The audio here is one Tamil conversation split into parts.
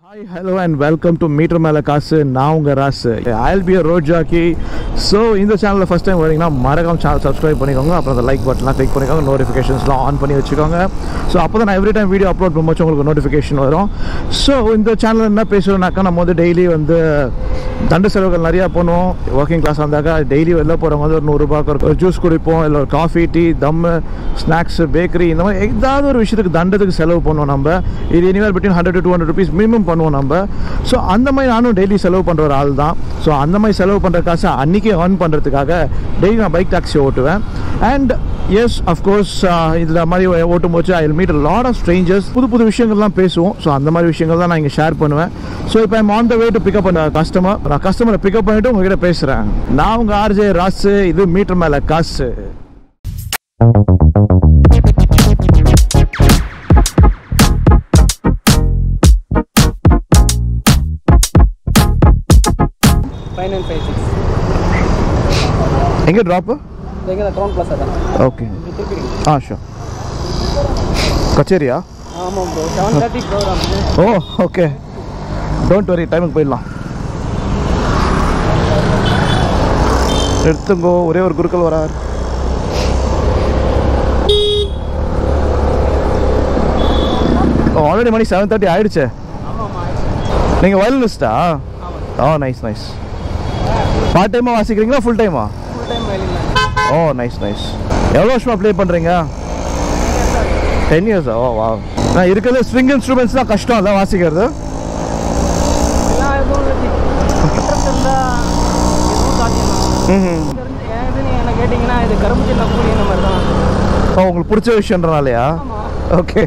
hi hello and welcome to meter மேலே காசு நான் உங்கள் Rasu I'll be road jockey so இந்த சேனலில் ஃபஸ்ட் டைம் வரீங்கன்னா மறக்காம சேனல் சப்ஸ்கிரைப் பண்ணிக்கோங்க அப்புறம் அந்த லைக் பட்டன்லாம் கிளிக் பண்ணிக்கோங்க நோட்டிஃபிகேஷன்ஸ்லாம் ஆன் பண்ணி வச்சுக்கோங்க ஸோ அப்போ தான் நான் எவ்ரி டைம் வீடியோ அப்லோட் பண்ணும்போது உங்களுக்கு நோட்டிஃபிகேஷன் வரும் ஸோ இந்த சேனலில் என்ன பேசுகிறோம்னாக்கா நம்ம வந்து டெய்லி வந்து தண்டு செலவுகள் நிறையா பண்ணுவோம் ஒர்க்கிங் கிளாஸ் வந்தாக்கா டெய்லி வெளில போகிறவங்க வந்து ஒரு நூறுரூபாக்கு ஒரு ஜூஸ் குடிப்போம் இல்லை ஒரு காஃபி டீ தம்மு ஸ்நாக்ஸ் பேக்கரி இந்த மாதிரி ஏதாவது ஒரு விஷயத்துக்கு தண்டத்துக்கு செலவு பண்ணுவோம் நம்ம இது anywhere between hundred to two hundred rupees minimum பண்ணுவோம் நம்ம ஸோ அந்த மாதிரி நானும் டெய்லி செலவு பண்ணுற ஒரு ஆள் தான் ஸோ அந்த மாதிரி செலவு பண்ணுற காசை அன்றைக்கே ஏர்ன் பண்ணுறதுக்காக டெய்லி நான் பைக் டாக்ஸி ஓட்டுவேன் அண்ட் எஸ் அஃப்கோர்ஸ் இதில் மாதிரி ஓட்டும் போது I meet lot of strangers புது புது விஷயங்கள்லாம் பேசுவோம் ஸோ அந்த மாதிரி விஷயங்கள் தான் நான் இங்கே ஷேர் பண்ணுவேன் ஸோ இப்போ I'm on the way to pickup பண்ண கஸ்டமர் நான் கஸ்டமரை பிக்கப் பண்ணிட்டு உங்ககிட்ட பேசுகிறேன் நான் உங்கள் ஆர்ஜே ராசு இது மீட்டர் மேலே காசு ஃபைவ் நைன் ஃபைவ் சிக்ஸ் எங்கே ட்ராப்பு எங்கே க்ரௌன் பிளாஸா தான் ஓகே திருப்பி ஆ ஷோர் கச்சேரியா ஆமாம் bro seven thirty program oh okay don't worry டைமுக்கு போயிடலாம் எடுத்துங்கோ ஒரே ஒரு குருக்கள் வரார் ஆல்ரெடி மணி செவன் தேர்ட்டி ஆயிடுச்சே நீங்கள் வயலினிஸ்டா ஓ நைஸ் நைஸ் பார்ட் டைமாக வாசிக்கிறீங்களா ஃபுல் டைமா full time violin oh nice nice எவ்வளோ வருஷமாக ப்ளே பண்ணுறீங்க டென் இயர்ஸா ஓ வா நான் இருக்கிறது ஸ்ட்ரிங் இன்ஸ்ட்ருமெண்ட்ஸ் தான் கஷ்டம் அதான் வாசிக்கிறது எல்லாம் எதுவும் இல்லை இன்ட்ரெஸ்ட் இருந்தால் எதுவும் சாத்தியம் தான் ம் தெரிஞ்சு ஏன் இதுன்னு என்ன கேட்டிங்கன்னா இது கரும்பு சின்ன கூலி இந்த மாதிரி தான் ஓ உங்களுக்கு பிடிச்ச விஷயன்றனாலயா ஆமாம் ஓகே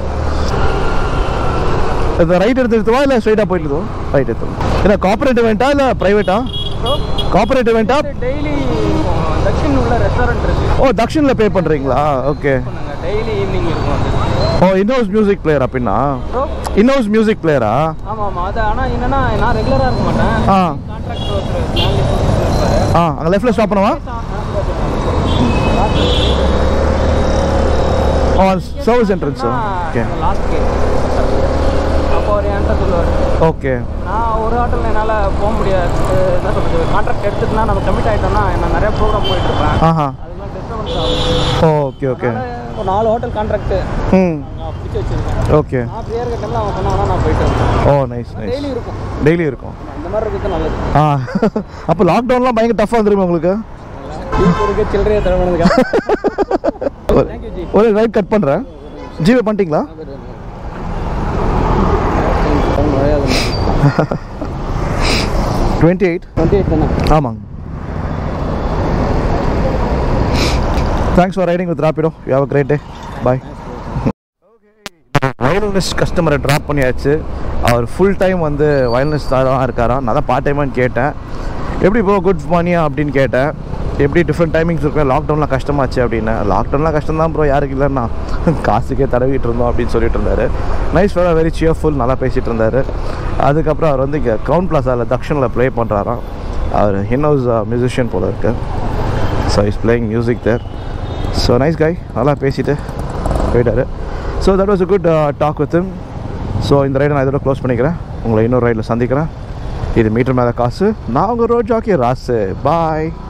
இது ரைட் எடுத்துக்கிட்டுவா இல்லை ஸ்ட்ரைட்டாக போயிட்டு ரைட் எடுத்து இல்லை கார்பரேட் இவெண்ட்டா இல்லை ப்ரைவேட்டா ப்ரோ கார்பரேட் இவெண்ட்டா டெய்லி தக்ஷின் உள்ள ரெஸ்டாரண்ட் இருக்கு ஓ தக்ஷனில் பே பண்ணுறீங்களா ஓகே பண்ணுங்க டெய்லி ஈவினிங் இருக்கும் அது ஓ இன்னோஸ் மியூசிக் பிளேயர் அப்படின்னா ப்ரோ இன்னோஸ் மியூசிக் பிளேயரா ஆமாம் ஆமாம் அது ஆனால் என்னன்னா நான் ரெகுலராக இருக்க மாட்டேன் ஆ கான்ட்ராக்டர் ஒருத்தர் ஸ்டான்லி இருப்பாரு ஆ அங்கே லெஃப்ட்டில் ஸ்டாப் பண்ணவா oh service entrance okay last game அப்போ அவர் என்கிட்ட சொல்லுவார் ஓகே நான் ஒரு ஹோட்டலில் என்னால் போக முடியாது என்ன சொல்கிறது கான்ட்ராக்ட் எடுத்துட்டுனா நம்ம கமிட் ஆகிட்டோம்னா நான் நிறைய ப்ரோக்ராம் போயிட்டு இருப்பேன் ஆஹா அதுமாதிரி டிஸ்டர்பன்ஸ் ஆகும் ஓகே ஓகே அதனால ஒரு நாலு ஹோட்டல் கான்ட்ராக்ட் ம் நான் பிடிச்சி வச்சிருக்கேன் ஓகே நான் ஃப்ரீயாக இருக்க டைமில் அவன் சொன்னாங்கன்னா நான் போயிட்டு வருவேன் ஓ நைஸ் நைஸ் டெய்லி இருக்கும் டெய்லி இருக்கும் இந்த மாதிரி இருக்கிறது நல்லது ஆ அப்போ லாக்டவுன்லாம் பயங்கர டஃப்பாக வந்துருமே உங்களுக்கு இப்போ இருக்க சில்லறையை தரவனுக்கு தேங்க்யூ ஜி ஒரு ரைட் கட் பண்ணுறேன் ஜிபே பண்ணிட்டீங்களா டுவெண்ட்டி எயிட் டுவெண்ட்டி எயிட் தானே ஆமாங்க thanks for riding with Rapido you have a great day bye violinist கஸ்டமரை ட்ராப் பண்ணியாச்சு அவர் ஃபுல் டைம் வந்து வயலினிஸ்ட் தான் இருக்காராம் நான் தான் பார்ட் டைமான்னு கேட்டேன் எப்படி ப்ரோ குட் மணியா அப்படின்னு கேட்டேன் எப்படி டிஃப்ரெண்ட் டைமிங்ஸ் இருக்கு லாக்டவுன்லாம் கஷ்டமாச்சு அப்படின்னு லாக்டவுன்லாம் கஷ்டம் தான் ப்ரோ யாருக்கு இல்லைன்னா காசுக்கே தடவிட்டு இருந்தோம் அப்படின்னு சொல்லிட்டு இருந்தார் நைஸ் ஃபெலோ வெரி சியர்ஃபுல் நல்லா பேசிகிட்டு இருந்தார் அதுக்கப்புறம் அவர் வந்து இங்கே கவுண்ட் பிளாஸாவில் தக்ஷனில் ப்ளே பண்ணுறாராம் அவர் ஹின்ஹவுஸ் மியூசிஷியன் போல இருக்கு so is playing music there so nice guy நல்லா பேசிட்டு போயிட்டாரு so that was a good talk with so இந்த ரைடை நான் இதோட க்ளோஸ் பண்ணிக்கிறேன் உங்களை இன்னொரு ரைடில் சந்திக்கிறேன் இது மீட்டர் மேலே காசு நான் உங்கள் ரோஜாக்கி ராசு பாய்